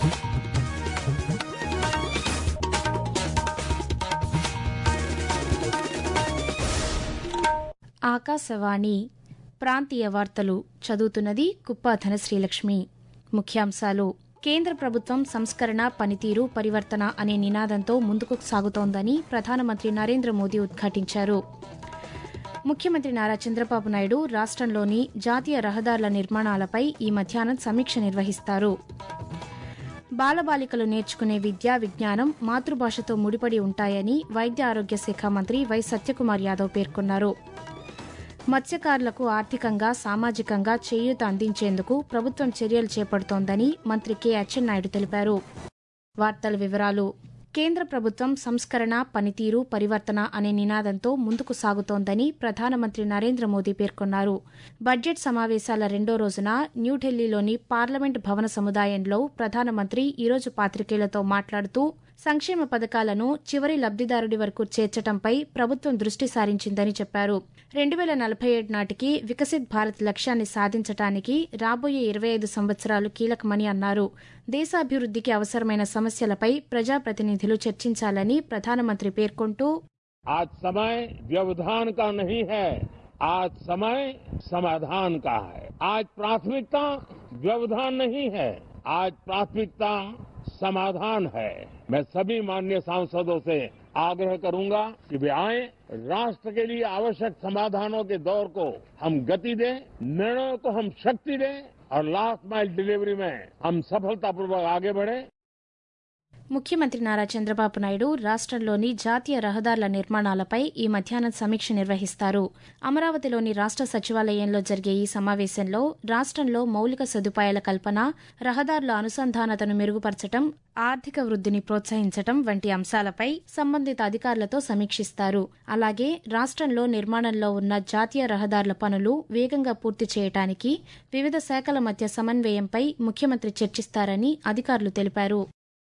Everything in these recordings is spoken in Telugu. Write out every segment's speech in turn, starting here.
ఆకాశవాణి ప్రాంతీయ వార్తలు చదువుతున్నది కుప్ప ధనశ్రీలక్ష్మి ముఖ్యాంశాలు కేంద్ర ప్రభుత్వం సంస్కరణ పనితీరు పరివర్తన అనే నినాదంతో ముందుకు సాగుతోందని ప్రధానమంత్రి నరేంద్ర మోదీ ఉద్ఘాటించారు ముఖ్యమంత్రి నారా చంద్రబాబు నాయుడు రాష్ట్రంలోని జాతీయ రహదారుల నిర్మాణాలపై ఈ మధ్యాహ్నం సమీక్ష నిర్వహిస్తారు బాలబాలికలు నేర్చుకునే విద్యా విజ్ఞానం మాతృభాషతో ముడిపడి ఉంటాయని వైద్య ఆరోగ్య శాఖ మంత్రి వై సత్యకుమార్ యాదవ్ పేర్కొన్నారు మత్స్యకారులకు ఆర్థికంగా సామాజికంగా చేయూత అందించేందుకు ప్రభుత్వం చర్యలు చేపడుతోందని మంత్రి కె అచ్చెన్నాయుడు తెలిపారు వార్తల వివరాలు కేంద్ర ప్రభుత్వం సంస్కరణ పనితీరు పరివర్తన అనే నినాదంతో ముందుకు సాగుతోందని ప్రధానమంత్రి నరేంద్ర మోదీ పేర్కొన్నారు బడ్జెట్ సమావేశాల రెండో రోజున న్యూఢిల్లీలోని పార్లమెంట్ భవన సముదాయంలో ప్రధానమంత్రి ఈరోజు పాతికేయులతో మాట్లాడుతూ సంక్షేమ పథకాలను చివరి లబ్దిదారుడి వరకు చేర్చడంపై ప్రభుత్వం దృష్టి సారించిందని చెప్పారు రెండు వేల నలభై ఏడు నాటికి వికసిత్ భారత్ లక్ష్యాన్ని సాధించడానికి రాబోయే ఇరవై ఐదు సంవత్సరాలు కీలకమని అన్నారు దేశాభివృద్దికి అవసరమైన సమస్యలపై ప్రజాప్రతినిధులు చర్చించాలని ప్రధానమంత్రి పేర్కొంటూ आज समय व्यवधान का नहीं है आज समय समाधान का है आज प्राथमिकता व्यवधान नहीं है आज प्राथमिकता समाधान है मैं सभी माननीय सांसदों से आग्रह करूंगा कि वे आए राष्ट्र के लिए आवश्यक समाधानों के दौर को हम गति दें निर्णयों को हम शक्ति दें और लास्ट माइल डिलीवरी में हम सफलतापूर्वक आगे बढ़ें ముఖ్యమంత్రి నారా చంద్రబాబు నాయుడు రాష్ట్రంలోని జాతీయ రహదారుల నిర్మాణాలపై ఈ మధ్యాహ్నం సమీక్ష నిర్వహిస్తారు అమరావతిలోని రాష్ట సచివాలయంలో జరిగే ఈ సమావేశంలో రాష్ట్రంలో మౌలిక సదుపాయాల కల్పన రహదారుల అనుసంధానతను మెరుగుపరచడం ఆర్థిక వృద్ధిని ప్రోత్సహించడం వంటి అంశాలపై సంబంధిత అధికారులతో సమీక్షిస్తారు అలాగే రాష్ట్రంలో నిర్మాణంలో ఉన్న జాతీయ రహదారుల పనులు వేగంగా పూర్తి చేయడానికి వివిధ శాఖల మధ్య సమన్వయంపై ముఖ్యమంత్రి చర్చిస్తారని అధికారులు తెలిపారు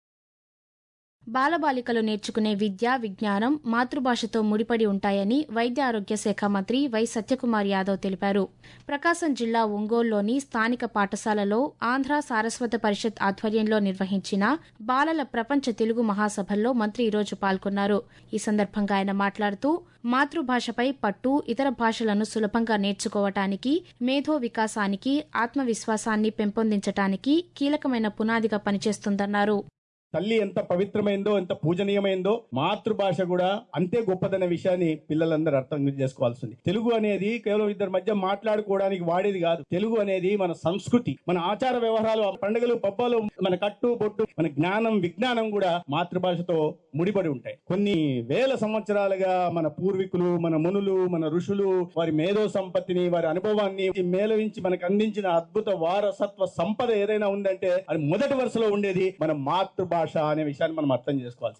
బాలబాలికలు నేర్చుకునే విద్య విజ్ఞానం మాతృభాషతో ముడిపడి ఉంటాయని వైద్య ఆరోగ్య శాఖ మంత్రి వై సత్యకుమార్ యాదవ్ తెలిపారు ప్రకాశం జిల్లా ఒంగోలులోని స్థానిక పాఠశాలలో ఆంధ్ర సారస్వత పరిషత్ ఆధ్వర్యంలో నిర్వహించిన బాలల ప్రపంచ తెలుగు మహాసభల్లో మంత్రి ఈరోజు పాల్గొన్నారు ఈ సందర్భంగా ఆయన మాట్లాడుతూ మాతృభాషపై పట్టు ఇతర భాషలను సులభంగా నేర్చుకోవటానికి మేధో వికాసానికి ఆత్మవిశ్వాసాన్ని పెంపొందించటానికి కీలకమైన పునాదిగా పనిచేస్తుందన్నారు తల్లి ఎంత పవిత్రమైందో ఎంత పూజనీయమైందో మాతృభాష కూడా అంతే గొప్పదనే విషయాన్ని పిల్లలందరూ అర్థం చేసుకోవాల్సింది తెలుగు అనేది కేవలం ఇద్దరి మధ్య మాట్లాడుకోవడానికి వాడేది కాదు తెలుగు అనేది మన సంస్కృతి మన ఆచార వ్యవహారాలు పండుగలు పబ్బాలు మన కట్టు బొట్టు మన జ్ఞానం విజ్ఞానం కూడా మాతృభాషతో ముడిపడి ఉంటాయి కొన్ని వేల సంవత్సరాలుగా మన పూర్వీకులు మన మునులు మన ఋషులు వారి మేధో సంపత్తిని వారి అనుభవాన్ని మేళవించి మనకు అందించిన అద్భుత వారసత్వ సంపద ఏదైనా ఉందంటే అది మొదటి వరుసలో ఉండేది మన మాతృభాష భాష అనే విషయాన్ని మనం అర్థం చేసుకోవాలి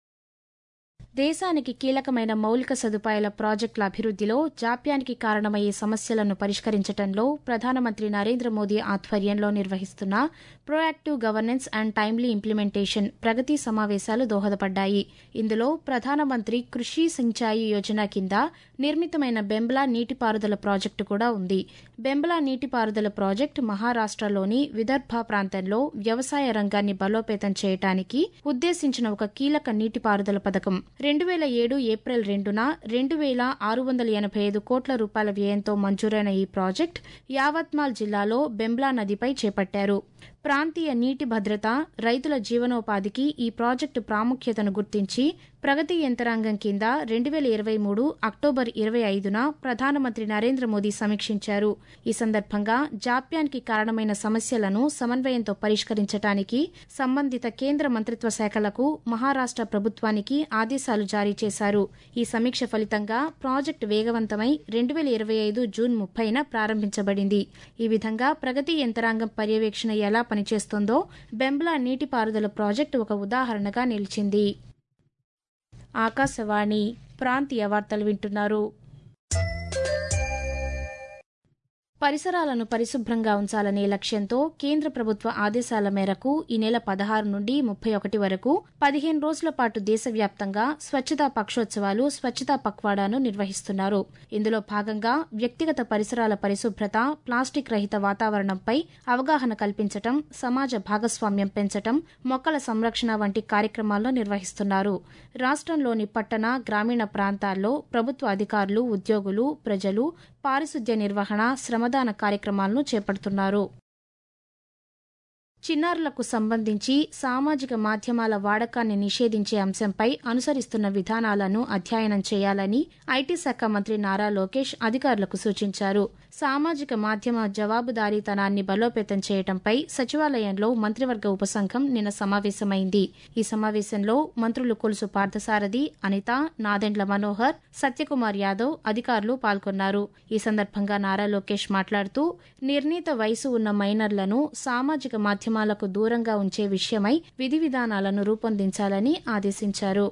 దేశానికి కీలకమైన మౌలిక సదుపాయాల ప్రాజెక్టుల అభివృద్దిలో జాప్యానికి కారణమయ్యే సమస్యలను పరిష్కరించడంలో ప్రధానమంత్రి నరేంద్ర మోదీ ఆధ్వర్యంలో నిర్వహిస్తున్న proactive governance and timely implementation Pragati సమావేశాలు దోహదపడ్డాయి ఇందులో ప్రధానమంత్రి కృషి సించాయి యోజన కింద నిర్మితమైన బెంబ్లా నీటిపారుదల ప్రాజెక్టు కూడా ఉంది బెంబ్లా నీటిపారుదల ప్రాజెక్టు మహారాష్టలోని విదర్భ ప్రాంతంలో వ్యవసాయ రంగాన్ని బలోపేతం చేయడానికి ఉద్దేశించిన ఒక కీలక నీటిపారుదల పథకం రెండు వేల ఏడు ఏప్రిల్ రెండున రెండు వేల ఆరు వందల ఎనభై ఐదు కోట్ల రూపాయల వ్యయంతో మంజూరైన ఈ ప్రాజెక్ట్ యావత్మాల్ జిల్లాలో బెంబ్లా నదిపై చేపట్టారు ప్రాంతీయ నీటి భద్రత రైతుల జీవనోపాధికి ఈ ప్రాజెక్టు ప్రాముఖ్యతను గుర్తించి ప్రగతి యంత్రాంగం కింద రెండు వేల ఇరవై మూడు అక్టోబర్ ఇరవై ఐదున ప్రధానమంత్రి నరేంద్ర మోదీ సమీక్షించారు ఈ సందర్భంగా జాప్యానికి కారణమైన సమస్యలను సమన్వయంతో పరిష్కరించడానికి సంబంధిత కేంద్ర మంత్రిత్వ శాఖలకు మహారాష్ట ప్రభుత్వానికి ఆదేశాలు జారీ చేశారు ఈ సమీక్ష ఫలితంగా ప్రాజెక్టు వేగవంతమై రెండు వేల ఇరవై ఐదు జూన్ ముప్పైన ప్రారంభించబడింది ఈ విధంగా ప్రగతి యంత్రాంగం పర్యవేక్షణ ఎలా పనిచేస్తోందో బెంబ్లా నీటిపారుదల ప్రాజెక్టు ఒక ఉదాహరణగా నిలిచింది ఆకాశవాణి ప్రాంతీయ వార్తలు వింటున్నారు పరిసరాలను పరిశుభ్రంగా ఉంచాలనే లక్ష్యంతో కేంద్ర ప్రభుత్వ ఆదేశాల మేరకు ఈ నెల పదహారు నుండి ముప్పై ఒకటి వరకు పదిహేను రోజుల పాటు దేశవ్యాప్తంగా స్వచ్ఛతా పక్షోత్సవాలు స్వచ్ఛతా పక్వాడాను నిర్వహిస్తున్నారు ఇందులో భాగంగా వ్యక్తిగత పరిసరాల పరిశుభ్రత ప్లాస్టిక్ రహిత వాతావరణంపై అవగాహన కల్పించటం సమాజ భాగస్వామ్యం పెంచటం మొక్కల సంరక్షణ వంటి కార్యక్రమాల్లో నిర్వహిస్తున్నారు రాష్ట్రంలోని పట్టణ గ్రామీణ ప్రాంతాల్లో ప్రభుత్వ అధికారులు ఉద్యోగులు ప్రజలు పారిశుద్ధ్య నిర్వహణ శ్రమదాన కార్యక్రమాలను చేపడుతున్నారు చిన్నారులకు సంబంధించి సామాజిక మాధ్యమాల వాడకాన్ని నిషేధించే అంశంపై అనుసరిస్తున్న విధానాలను అధ్యయనం చేయాలని ఐటీ శాఖ మంత్రి నారా లోకేష్ అధికారులకు సూచించారు సామాజిక మాధ్యమ జవాబుదారీతనాన్ని బలోపేతం చేయడంపై సచివాలయంలో మంత్రివర్గ ఉపసంఘం నిన్న సమావేశమైంది ఈ సమావేశంలో మంత్రులు కొలుసు పార్థసారథి అనిత నాదెండ్ల మనోహర్ సత్యకుమార్ యాదవ్ అధికారులు పాల్గొన్నారు ఈ సందర్భంగా నారా లోకేష్ మాట్లాడుతూ నిర్ణీత వయసు ఉన్న మైనర్లను సామాజిక మాధ్యమాలకు దూరంగా ఉంచే విషయమై విధి విధానాలను రూపొందించాలని ఆదేశించారు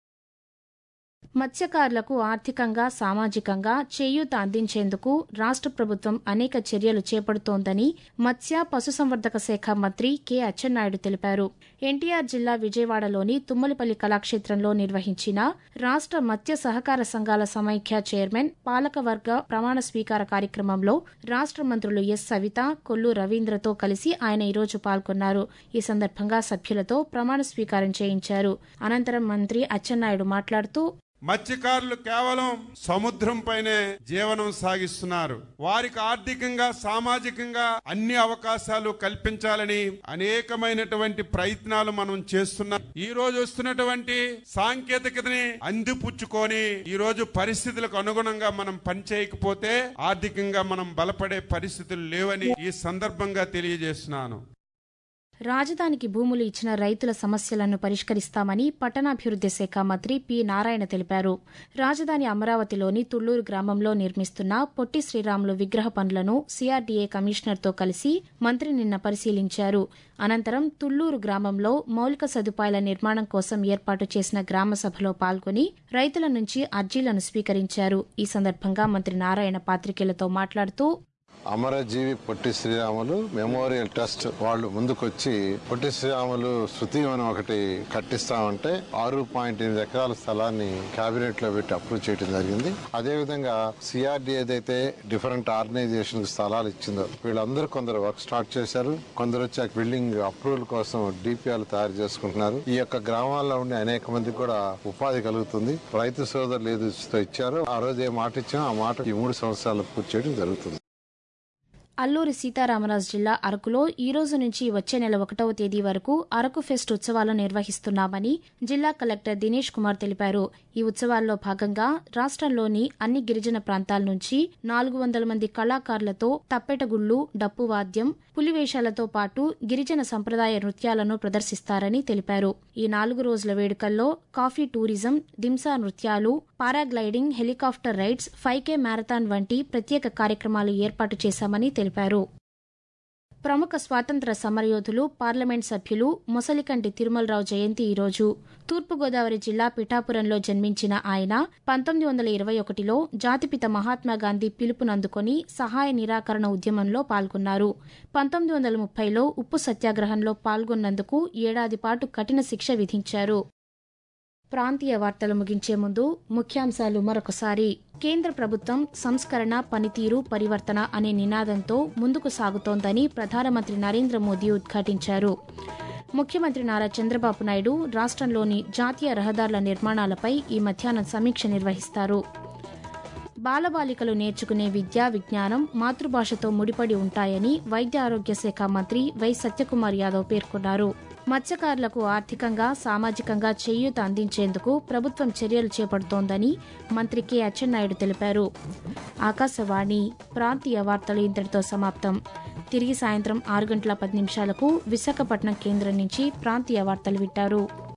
మత్స్యకారులకు ఆర్థికంగా సామాజికంగా చేయూత అందించేందుకు రాష్ట్ర ప్రభుత్వం అనేక చర్యలు చేపడుతోందని మత్స్య పశుసంవర్ధక శాఖ మంత్రి కె అచ్చెన్నాయుడు తెలిపారు ఎన్టీఆర్ జిల్లా విజయవాడలోని తుమ్మలపల్లి కళాక్షేత్రంలో నిర్వహించిన రాష్ట్ర మత్స్య సహకార సంఘాల సమైక్య చైర్మన్ పాలకవర్గ ప్రమాణ స్వీకార కార్యక్రమంలో రాష్ట్ర మంత్రులు ఎస్ సవిత కొల్లు రవీంద్రతో కలిసి ఆయన ఈరోజు పాల్గొన్నారు ఈ సందర్భంగా సభ్యులతో ప్రమాణ స్వీకారం చేయించారు అనంతరం మంత్రి అచ్చెన్నాయుడు మాట్లాడుతూ మత్స్యకారులు కేవలం సముద్రం పైనే జీవనం సాగిస్తున్నారు వారికి ఆర్థికంగా సామాజికంగా అన్ని అవకాశాలు కల్పించాలని అనేకమైనటువంటి ప్రయత్నాలు మనం చేస్తున్నాం ఈ రోజు వస్తున్నటువంటి సాంకేతికతని అందిపుచ్చుకొని ఈ రోజు పరిస్థితులకు అనుగుణంగా మనం పనిచేయకపోతే ఆర్థికంగా మనం బలపడే పరిస్థితులు లేవని ఈ సందర్భంగా తెలియజేస్తున్నాను రాజధానికి భూములు ఇచ్చిన రైతుల సమస్యలను పరిష్కరిస్తామని పట్టణాభివృద్ది శాఖ మంత్రి పి నారాయణ తెలిపారు రాజధాని అమరావతిలోని తుళ్లూరు గ్రామంలో నిర్మిస్తున్న పొట్టి శ్రీరాములు విగ్రహ పనులను సిఆర్డీఏ కమిషనర్తో కలిసి మంత్రి నిన్న పరిశీలించారు అనంతరం తుళ్లూరు గ్రామంలో మౌలిక సదుపాయాల నిర్మాణం కోసం ఏర్పాటు చేసిన గ్రామ సభలో పాల్గొని రైతుల నుంచి అర్జీలను స్వీకరించారు ఈ సందర్భంగా మంత్రి నారాయణ పాత్రికేయులతో మాట్లాడుతూ అమరజీవి పొట్టి శ్రీరాములు మెమోరియల్ ట్రస్ట్ వాళ్ళు ముందుకొచ్చి పొట్టి శ్రీరాములు శృతివనం ఒకటి కట్టిస్తామంటే ఆరు పాయింట్ ఎనిమిది ఎకరాల స్థలాన్ని కేబినెట్ లో పెట్టి అప్రూవ్ చేయడం జరిగింది అదే విధంగా సిఆర్డి ఏదైతే డిఫరెంట్ ఆర్గనైజేషన్ స్థలాలు ఇచ్చిందో వీళ్ళందరూ కొందరు వర్క్ స్టార్ట్ చేశారు కొందరు వచ్చి ఆ బిల్డింగ్ అప్రూవల్ కోసం డిపిఆర్ తయారు చేసుకుంటున్నారు ఈ యొక్క గ్రామాల్లో ఉండే అనేక మందికి కూడా ఉపాధి కలుగుతుంది రైతు సోదరులు ఏది ఇచ్చారో ఆ రోజు ఏ మాట ఇచ్చామో ఆ మాట ఈ మూడు సంవత్సరాలు పూర్తి చేయడం జరుగుతుంది అల్లూరి సీతారామరాజు జిల్లా అరకులో ఈ రోజు నుంచి వచ్చే నెల ఒకటవ తేదీ వరకు అరకు ఫెస్ట్ ఉత్సవాలు నిర్వహిస్తున్నామని జిల్లా కలెక్టర్ దినేష్ కుమార్ తెలిపారు ఈ ఉత్సవాల్లో భాగంగా రాష్ట్రంలోని అన్ని గిరిజన ప్రాంతాల నుంచి నాలుగు వందల మంది కళాకారులతో తప్పెటగుళ్లు డప్పు వాద్యం పులివేషాలతో పాటు గిరిజన సంప్రదాయ నృత్యాలను ప్రదర్శిస్తారని తెలిపారు ఈ నాలుగు రోజుల వేడుకల్లో కాఫీ టూరిజం దింసా నృత్యాలు paragliding helicopter rides five K marathon వంటి ప్రత్యేక కార్యక్రమాలు ఏర్పాటు చేశామని తెలిపారు ప్రముఖ స్వాతంత్ర సమరయోధులు పార్లమెంట్ సభ్యులు మొసలికంటి తిరుమలరావు జయంతి ఈరోజు తూర్పుగోదావరి జిల్లా పిఠాపురంలో జన్మించిన ఆయన పంతొమ్మిది వందల ఇరవై ఒకటిలో జాతిపిత మహాత్మాగాంధీ పిలుపునందుకొని సహాయ నిరాకరణ ఉద్యమంలో పాల్గొన్నారు పంతొమ్మిది వందల ముప్పైలో ఉప్పు సత్యాగ్రహంలో పాల్గొన్నందుకు ఏడాది పాటు కఠిన శిక్ష విధించారు ప్రాంతీయ వార్తలు ముగించే ముందు ముఖ్యాంశాలు మరొకసారి కేంద్ర ప్రభుత్వం సంస్కరణ పనితీరు పరివర్తన అనే నినాదంతో ముందుకు సాగుతోందని ప్రధానమంత్రి నరేంద్ర మోదీ ఉద్ఘాటించారు ముఖ్యమంత్రి నారా చంద్రబాబు నాయుడు రాష్ట్రంలోని జాతీయ రహదారుల నిర్మాణాలపై ఈ మధ్యాహ్నం సమీక్ష నిర్వహిస్తారు బాలబాలికలు నేర్చుకునే విద్యా విజ్ఞానం మాతృభాషతో ముడిపడి ఉంటాయని వైద్య ఆరోగ్య శాఖ మంత్రి వై సత్యకుమార్ యాదవ్ పేర్కొన్నారు మత్స్యకారులకు ఆర్థికంగా సామాజికంగా చేయూత అందించేందుకు ప్రభుత్వం చర్యలు చేపడుతోందని మంత్రి కె అచ్చెన్నాయుడు తెలిపారు ఆకాశవాణి ప్రాంతీయ వార్తలు ఇంతటితో సమాప్తం తిరిగి సాయంత్రం ఆరు గంటల పది నిమిషాలకు విశాఖపట్నం కేంద్రం నుంచి ప్రాంతీయ వార్తలు వింటారు